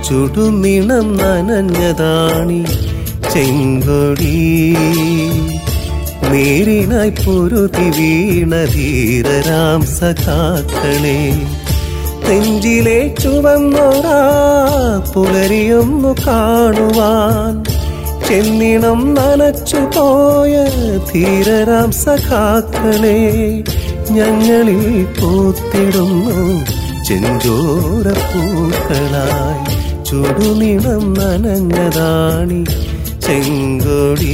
ചുടുനിണം നനഞ്ഞതാണി ചെങ്കൊടി നേരിനായി പൊരുതി വീണ ധീരരാം സഖാക്കളെ നെഞ്ചിലെ ചുവന്നോരാ പുലരിയൊന്നു കാണുവാൻ ചെന്നിണം നനച്ചു പോയ ധീരരാം സഖാക്കളെ ഞങ്ങളിൽ പൂത്തിടുന്നു ചെഞ്ചോര പൂക്കളായി ചുടുനിണം നനഞ്ഞതാണി ചെങ്കൊടി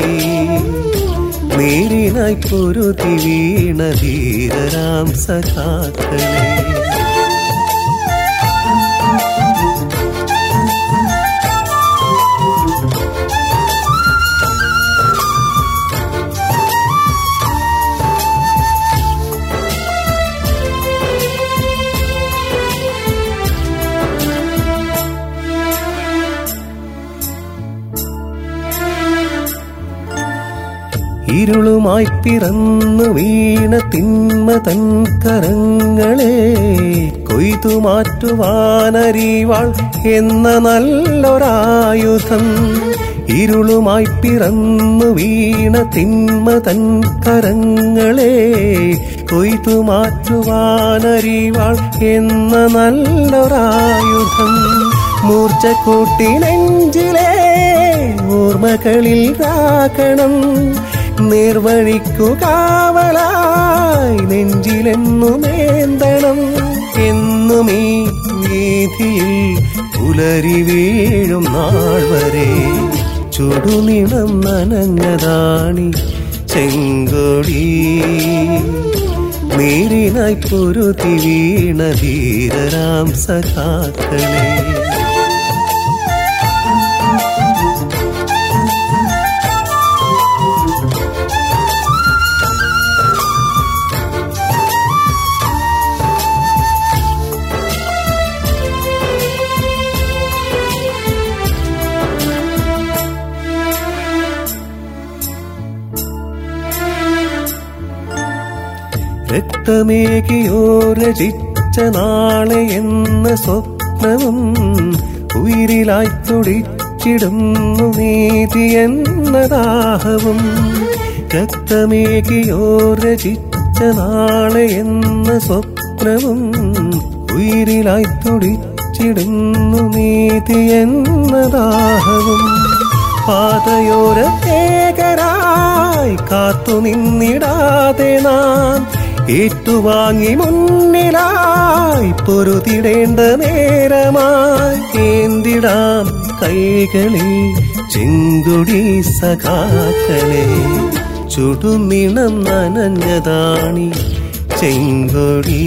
നീരിനായി പൊരുതി വീണ ധീരരാം സഖാക്കളെ ഇരുളുമായി പിറന്നു വീണ തിന്മ തൻ കരങ്ങളെ കൊയ്തു മാറ്റുവാനരിവാൾ എന്ന നല്ലൊരായുധം ഇരുളുമായി പിറന്നു വീണ തിന്മ തൻ കരങ്ങളെ കൊയ്തു മാറ്റുവാനരിവാൾ എന്ന നല്ലൊരായുധം മൂർച്ച കൂട്ടി നെഞ്ചിലെ ഓർമ്മകളിൽ രാക്കണം നേർവഴിക്കു കാവലായി നെഞ്ചിലെന്നുമേന്തണം എന്നും ഈ വീതിയിൽ പുലരി വീഴും നാൾ വരെ ചുടുനിണം നനഞ്ഞതാണി ചെങ്കൊടി നീരിനായി പൊരുതി വീണ ധീരരാം സഖാക്കളെ രക്തമേകിയോ രചിച്ച നാളെ എന്ന സ്വപ്നവും ഉയിരിലായി തുടിച്ചിടുന്നു നീതി എന്ന ദാഹവും രക്തമേകിയോ രചിച്ച നാളെ എന്ന സ്വപ്നവും ഉയിരിലായി തുടിച്ചിടുന്നു നീതി എന്ന ദാഹവും പാതയോര ഏകരായി കാത്തു നിന്നിടാതെ നാം ഏറ്റുവാങ്ങി മുന്നിലായി പൊരുതിടേണ്ട നേരമായി ഏന്തിടാം കൈകളിൽ ചെങ്കുടി സഖാക്കളെ ചുടുനിണം നനഞ്ഞതാണി ചെങ്കൊടി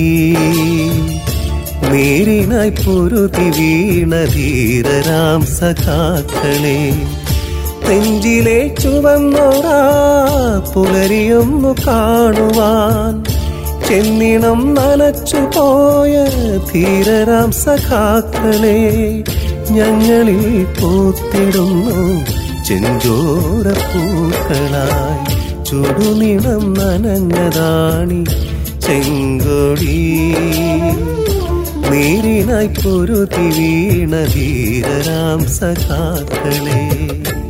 നേരിനായി പൊരുതി വീണ ധീരരാം സഖാക്കളെ നെഞ്ചിലെ ചുവന്നോരാ പുലരിയൊന്നു കാണുവാൻ ചെന്നിണം നനച്ചു പോയ ധീരരാം സഖാക്കളെ ഞങ്ങളിൽ പൂത്തിടുന്നു ചെഞ്ചോര പൂക്കളായി ചുടുനിണം നനഞ്ഞതാണി ചെങ്കൊടി നീരിനായി പൊരുതി വീണ ധീരരാം സഖാക്കളെ